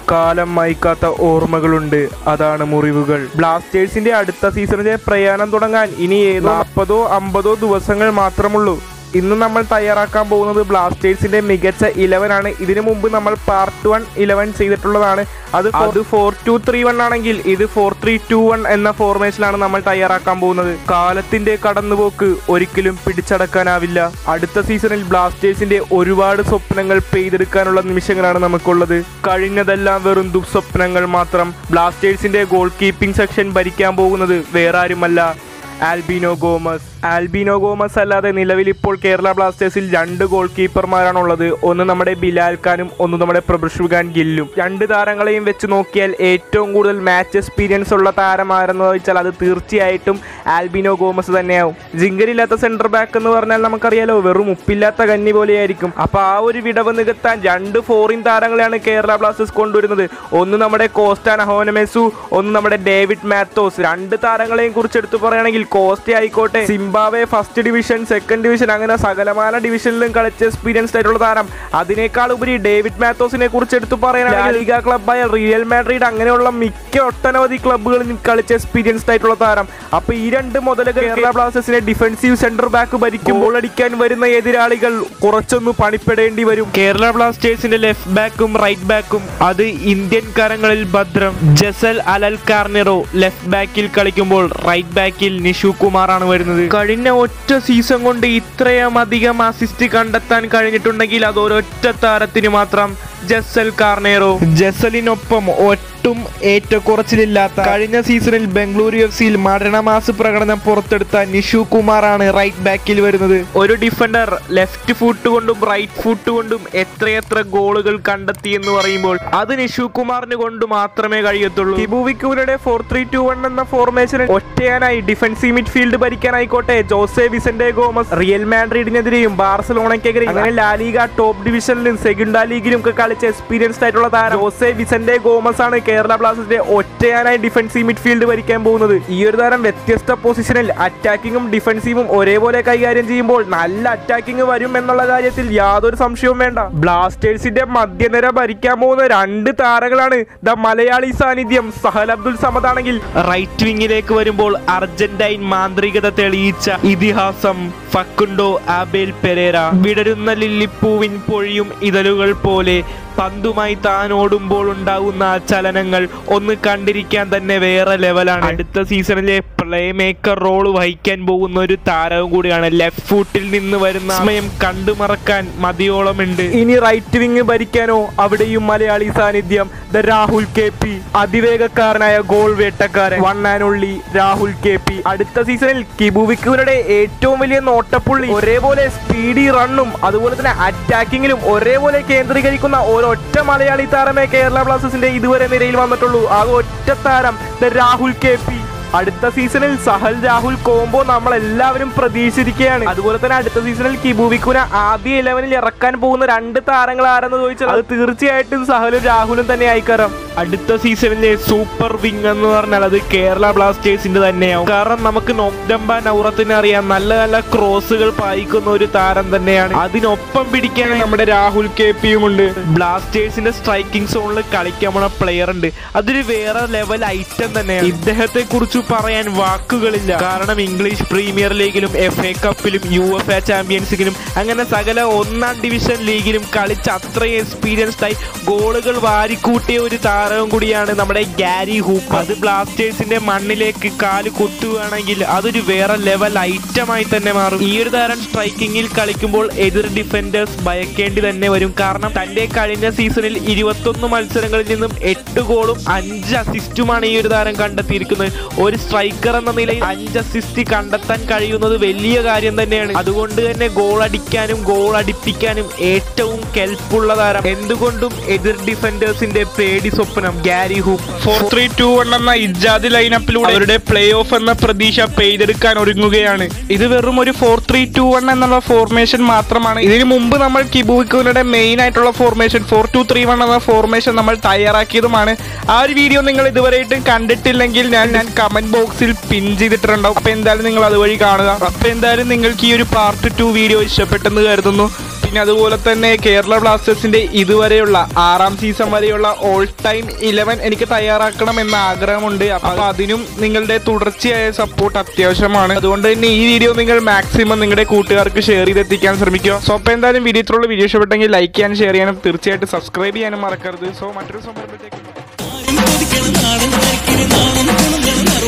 കാലം മായ്ക്കാത്ത ഓർമ്മകളുണ്ട് അതാണ് മുറിവുകൾ ബ്ലാസ്റ്റേഴ്സിന്റെ അടുത്ത സീസണിലെ പ്രയാണം തുടങ്ങാൻ ഇനി ഏതോ നാൽപ്പതോ അമ്പതോ ദിവസങ്ങൾ മാത്രമുള്ളൂ ഇന്ന് നമ്മൾ തയ്യാറാക്കാൻ പോകുന്നത് ബ്ലാസ്റ്റേഴ്സിന്റെ മികച്ച ഇലവൻ ആണ് ഇതിനു മുമ്പ് നമ്മൾ പാർട്ട് വൺ ഇലവൻ ചെയ്തിട്ടുള്ളതാണ് അത് അത് ഫോർ ടു ത്രീ വൺ ആണെങ്കിൽ ഇത് ഫോർ ത്രീ ടു വൺ എന്ന ഫോർമേഷനിലാണ് നമ്മൾ തയ്യാറാക്കാൻ പോകുന്നത് കാലത്തിന്റെ കടന്നുപോക്ക് ഒരിക്കലും പിടിച്ചടക്കാനാവില്ല അടുത്ത സീസണിൽ ബ്ലാസ്റ്റേഴ്സിന്റെ ഒരുപാട് സ്വപ്നങ്ങൾ പെയ്തെടുക്കാനുള്ള നിമിഷങ്ങളാണ് നമുക്കുള്ളത് കഴിഞ്ഞതെല്ലാം വെറും ദുസ്വപ്നങ്ങൾ മാത്രം ബ്ലാസ്റ്റേഴ്സിന്റെ ഗോൾ കീപ്പിംഗ് സെക്ഷൻ ഭരിക്കാൻ പോകുന്നത് വേറെ ആരുമല്ല ആൽബിനോ ഗോമസ് ആൽബിനോ ഗോമസ് അല്ലാതെ നിലവിൽ ഇപ്പോൾ കേരള ബ്ലാസ്റ്റേഴ്സിൽ രണ്ട് ഗോൾ കീപ്പർമാരാണുള്ളത് ഒന്ന് നമ്മുടെ ബിലാൽ ഖാനും ഒന്ന് നമ്മുടെ പ്രഭുഷുഖാൻ ഗില്ലും രണ്ട് താരങ്ങളെയും വെച്ച് നോക്കിയാൽ ഏറ്റവും കൂടുതൽ മാച്ച് എക്സ്പീരിയൻസ് ഉള്ള താരമാരെന്ന് ചോദിച്ചാൽ അത് തീർച്ചയായിട്ടും ആൽബിനോ ഗോമസ് തന്നെയാവും ജിങ്കരില്ലാത്ത സെന്റർ ബാക്ക് എന്ന് പറഞ്ഞാൽ നമുക്കറിയാലോ വെറും ഉപ്പില്ലാത്ത കന്നി പോലെയായിരിക്കും അപ്പൊ ആ ഒരു വിടവ് നികത്താൻ രണ്ട് ഫോറിൻ താരങ്ങളെയാണ് കേരള ബ്ലാസ്റ്റേഴ്സ് കൊണ്ടുവരുന്നത് ഒന്ന് നമ്മുടെ കോസ്റ്റാൻ അഹോനമെസു ഒന്ന് നമ്മുടെ ഡേവിഡ് മാത്തോസ് രണ്ട് താരങ്ങളെയും കുറിച്ച് എടുത്തു പറയുകയാണെങ്കിൽ കോസ്റ്റ ആയിക്കോട്ടെ Zimbabwe first division second division അങ്ങനെ സകലമാന ഡിവിഷനിലും കളിച്ച എക്സ്പീരിയൻസ്ഡ് ആയിട്ടുള്ള താരം അതിനേക്കാൾ ഉപരി ഡേവിഡ് മാത്തോസിനെ കുറിച്ച് എടുത്തു പറയുകയാണെങ്കിൽ ലീഗ ക്ലബായ റിയൽ മാഡ്രിഡ് അങ്ങനെയുള്ള മിക്ക ഒട്ടനവധി ക്ലബ്ബുകളിൽ കളിച്ച എക്സ്പീരിയൻസ്ഡ് ആയിട്ടുള്ള താരം അപ്പൊ ഈ രണ്ട് മുതലുകൾ കേരള ബ്ലാസ്റ്റേഴ്സിനെ ഡിഫൻസീവ് സെന്റർ ബാക്ക് ഭരിക്കും ഗോൾ അടിക്കാൻ വരുന്ന എതിരാളികൾ കുറച്ചൊന്ന് പണിപ്പെടേണ്ടി വരും കേരള ബ്ലാസ്റ്റേഴ്സിന്റെ ലെഫ്റ്റ് ബാക്കും റൈറ്റ് ബാക്കും അത് ഇന്ത്യൻ കരങ്ങളിൽ ഭദ്രം ജസൽ അലൽ കാർണിറോ ലെഫ്റ്റ് ബാക്കിൽ കളിക്കുമ്പോൾ റൈറ്റ് ബാക്കിൽ നിഷു കുമാറാണ് വരുന്നത് കഴിഞ്ഞ ഒറ്റ സീസൺ കൊണ്ട് ഇത്രയും അധികം അസിസ്റ്റ് കണ്ടെത്താൻ കഴിഞ്ഞിട്ടുണ്ടെങ്കിൽ അത് ഒരൊറ്റ താരത്തിന് മാത്രം ജസൽ കാർണേറോ ജസലിനൊപ്പം ഒട്ടും ഏറ്റക്കുറച്ചിലില്ലാത്ത കഴിഞ്ഞ സീസണിൽ ബംഗളൂരു എഫ് സിയിൽ മരണമാസ് പ്രകടനം പുറത്തെടുത്ത നിഷു കുമാറാണ് റൈറ്റ് ബാക്കിൽ വരുന്നത് ഒരു ഡിഫൻഡർ ലെഫ്റ്റ് ഫുട്ട് കൊണ്ടും റൈറ്റ് ഫുട്ട് കൊണ്ടും എത്രയെത്ര ഗോളുകൾ കണ്ടെത്തി എന്ന് പറയുമ്പോൾ അത് നിഷു കുമാറിന് കൊണ്ട് മാത്രമേ കഴിയത്തുള്ളൂ കിബുവിക്കൂരുടെ ഫോർ ത്രീ ടു വൺ എന്ന ഫോർമേഷനിൽ ഒറ്റയാനായി ഡിഫൻസീവ് മിഡ്ഫീൽഡ് ഭരിക്കാനായിക്കോട്ടെ ജോസെ വിസന്റെ ഗോമസ് റിയൽ മാഡ്രിഡിനെതിരെയും ബാർസലോണയ്ക്കെതിരെയും അങ്ങനെ ലാലിഗ ടോപ്പ് ഡിവിഷനിലും സെഗുണ്ട ലീഗിലും ഒക്കെ കളിച്ച എക്സ്പീരിയൻസ്ഡ് ആയിട്ടുള്ള താരം ജോസെ വിസന്റെ ഗോമസ് ആണ് കേരള ബ്ലാസ്റ്റേഴ്സിന്റെ ഒറ്റയാനായി ഡിഫൻസീവ് മിഡ്ഫീൽഡ് ഭരിക്കാൻ പോകുന്നത് ഈ ഒരു താരം വ്യത്യസ്ത പൊസിഷനിൽ അറ്റാക്കിങ്ങും ഡിഫൻസീവും ഒരേപോലെ കൈകാര്യം ചെയ്യുമ്പോൾ നല്ല അറ്റാക്കിംഗ് വരും എന്നുള്ള കാര്യത്തിൽ യാതൊരു സംശയവും വേണ്ട ബ്ലാസ്റ്റേഴ്സിന്റെ മധ്യനിര ഭരിക്കാൻ പോകുന്ന രണ്ട് താരങ്ങളാണ് ദ മലയാളി സാന്നിധ്യം സഹൽ അബ്ദുൽ സമദ് ആണെങ്കിൽ റൈറ്റ് വിങ്ങിലേക്ക് വരുമ്പോൾ അർജന്റൈൻ മാന്ത്രികത തെളിയിച്ച ഇതിഹാസം ഫക്കുണ്ടോ ആബേൽ പെരേര വിടരുന്ന ലില്ലിപ്പൂവിൻ പൊഴിയും ഇതളുകൾ പോലെ പന്തുമായി താൻ ഓടുമ്പോൾ ഉണ്ടാകുന്ന ആ ചലനങ്ങൾ ഒന്ന് കണ്ടിരിക്കാൻ തന്നെ വേറെ ലെവലാണ് അടുത്ത സീസണിലെ പ്ലേ മേക്കർ റോൾ വഹിക്കാൻ പോകുന്ന ഒരു താരവും കൂടിയാണ് ലെഫ്റ്റ് ഫുട്ടിൽ നിന്ന് വരുന്ന സമയം കണ്ടുമറക്കാൻ മതിയോളമുണ്ട് ഇനി റൈറ്റ് വിങ് ഭരിക്കാനോ അവിടെയും മലയാളി സാന്നിധ്യം ദ രാഹുൽ കെ പി അതിവേഗക്കാരനായ ഗോൾ വേട്ടക്കാരൻ one and only Rahul K P അടുത്ത സീസണിൽ കിബുവിക്കുരുടെ ഏറ്റവും വലിയ നോട്ടപ്പുള്ളി ഒരേപോലെ സ്പീഡി റണ്ണും അതുപോലെ തന്നെ അറ്റാക്കിങ്ങിലും ഒരേപോലെ കേന്ദ്രീകരിക്കുന്ന ഒരൊറ്റ മലയാളി താരമേ കേരള ബ്ലാസ്റ്റേഴ്സിന്റെ ഇതുവരെ നിരയിൽ വന്നിട്ടുള്ളൂ ആ ഒറ്റ താരം ദ രാഹുൽ കെ പി അടുത്ത സീസണിൽ സഹൽ രാഹുൽ കോംബോ നമ്മൾ എല്ലാവരും പ്രതീക്ഷിച്ചിരിക്കുകയാണ് അതുപോലെ തന്നെ അടുത്ത സീസണിൽ കിബുവിക്കുന ആദ്യ ഇലവനിൽ ഇറക്കാൻ പോകുന്ന രണ്ട് താരങ്ങൾ ആരെന്ന് ചോദിച്ചാൽ അത് തീർച്ചയായിട്ടും സഹലും രാഹുലും തന്നെ ആയിക്കാരം അടുത്ത സീസണിലെ സൂപ്പർ വിങ് എന്ന് പറഞ്ഞാൽ അത് കേരള ബ്ലാസ്റ്റേഴ്സിന്റെ തന്നെയാവും കാരണം നമുക്ക് നോക്ഡംബ നൗറത്തിനെ അറിയാം നല്ല നല്ല ക്രോസുകൾ പായിക്കുന്ന ഒരു താരം തന്നെയാണ് അതിനൊപ്പം പിടിക്കാൻ നമ്മുടെ രാഹുൽ കെ പിയും ഉണ്ട് ബ്ലാസ്റ്റേഴ്സിന്റെ സ്ട്രൈക്കിംഗ് സോണിൽ കളിക്കാൻ പോണ പ്ലെയർ ഉണ്ട് അതൊരു വേറെ ലെവൽ ഐറ്റം തന്നെയാണ് ഇദ്ദേഹത്തെ കുറിച്ച് പറയാൻ വാക്കുകളില്ല കാരണം ഇംഗ്ലീഷ് പ്രീമിയർ ലീഗിലും എഫ് എ കപ്പിലും യു എഫ് എ ചാമ്പ്യൻസിലും അങ്ങനെ സകല ഒന്നാം ഡിവിഷൻ ലീഗിലും കളിച്ച് അത്രയും എക്സ്പീരിയൻസ്ഡ് ആയി ഗോളുകൾ വാരിക്കൂട്ടിയ ഒരു താരവും കൂടിയാണ് നമ്മുടെ ഗാരി ഹൂപ്പ് അത് ബ്ലാസ്റ്റേഴ്സിന്റെ മണ്ണിലേക്ക് കാല് കുത്തുകയാണെങ്കിൽ അതൊരു വേറെ ലെവൽ ഐറ്റമായി തന്നെ മാറും ഈ ഒരു താരം സ്ട്രൈക്കിങ്ങിൽ കളിക്കുമ്പോൾ എതിർ ഡിഫൻഡേഴ്സ് ഭയക്കേണ്ടി തന്നെ വരും കാരണം തന്റെ കഴിഞ്ഞ സീസണിൽ ഇരുപത്തൊന്ന് മത്സരങ്ങളിൽ നിന്നും എട്ട് ഗോളും അഞ്ച് അസിസ്റ്റുമാണ് ഈ ഒരു താരം കണ്ടെത്തിയിരിക്കുന്നത് ഒരു സ്ട്രൈക്കർ എന്ന നിലയിൽ അഞ്ച് അസിസ്റ്റ് കണ്ടെത്താൻ കഴിയുന്നത് വലിയ കാര്യം തന്നെയാണ് അതുകൊണ്ട് തന്നെ ഗോൾ അടിക്കാനും ഗോൾ അടിപ്പിക്കാനും ഏറ്റവും കെൽപ്പുള്ള താരം എന്തുകൊണ്ടും എതിർ ഡിഫൻഡേഴ്സിന്റെ പേടി സ്വപ്നം Gary Hooper four three two one എന്ന ഇജാദ് ലൈനപ്പിലൂടെ അവരുടെ പ്ലേ ഓഫ് എന്ന പ്രതീക്ഷ പെയ്തെടുക്കാൻ ഒരുങ്ങുകയാണ് ഇത് വെറും ഒരു ഫോർ ത്രീ ടു വൺ എന്നുള്ള ഫോർമേഷൻ മാത്രമാണ് ഇതിനു മുമ്പ് നമ്മൾ കിബുവിക്കുവിനുടെ മെയിൻ ആയിട്ടുള്ള formation four two three one എന്ന ഫോർമേഷൻ നമ്മൾ തയ്യാറാക്കിയതുമാണ് ആ ഒരു വീഡിയോ നിങ്ങൾ ഇതുവരെയായിട്ടും കണ്ടിട്ടില്ലെങ്കിൽ ഞാൻ ഞാൻ കമന്റ് ബോക്സിൽ പിൻ ചെയ്തിട്ടുണ്ടാവും അപ്പൊ എന്തായാലും നിങ്ങൾ അതുവഴി കാണുക അപ്പൊ എന്തായാലും നിങ്ങൾക്ക് ഈ ഒരു പാർട്ട് ടു വീഡിയോ ഇഷ്ടപ്പെട്ടെന്ന് കരുതുന്നു പിന്നെ അതുപോലെ തന്നെ കേരള ബ്ലാസ്റ്റേഴ്സിന്റെ ഇതുവരെയുള്ള ആറാം സീസൺ വരെയുള്ള ഓൾ ടൈം ഇലവൻ എനിക്ക് തയ്യാറാക്കണം എന്ന ആഗ്രഹമുണ്ട് അപ്പൊ അതിനും നിങ്ങളുടെ തുടർച്ചയായ സപ്പോർട്ട് അത്യാവശ്യമാണ് അതുകൊണ്ട് തന്നെ ഈ വീഡിയോ നിങ്ങൾ മാക്സിമം നിങ്ങളുടെ കൂട്ടുകാർക്ക് ഷെയർ ചെയ്തെത്തിക്കാൻ ശ്രമിക്കുക സോ അപ്പോൾ എന്തായാലും വീഡിയോ ഇത്രയുള്ള വീഡിയോ ഇഷ്ടപ്പെട്ടെങ്കിൽ ലൈക്ക് ചെയ്യാനും ഷെയർ ചെയ്യാനും തീർച്ചയായിട്ടും സബ്സ്ക്രൈബ് ചെയ്യാനും മറക്കരുത് സോ മറ്റൊരു സംഭവത്തേക്ക് കൊതിക്കണം നാടൻ കരിക്കിന് നാണം കുണുങ്ങണം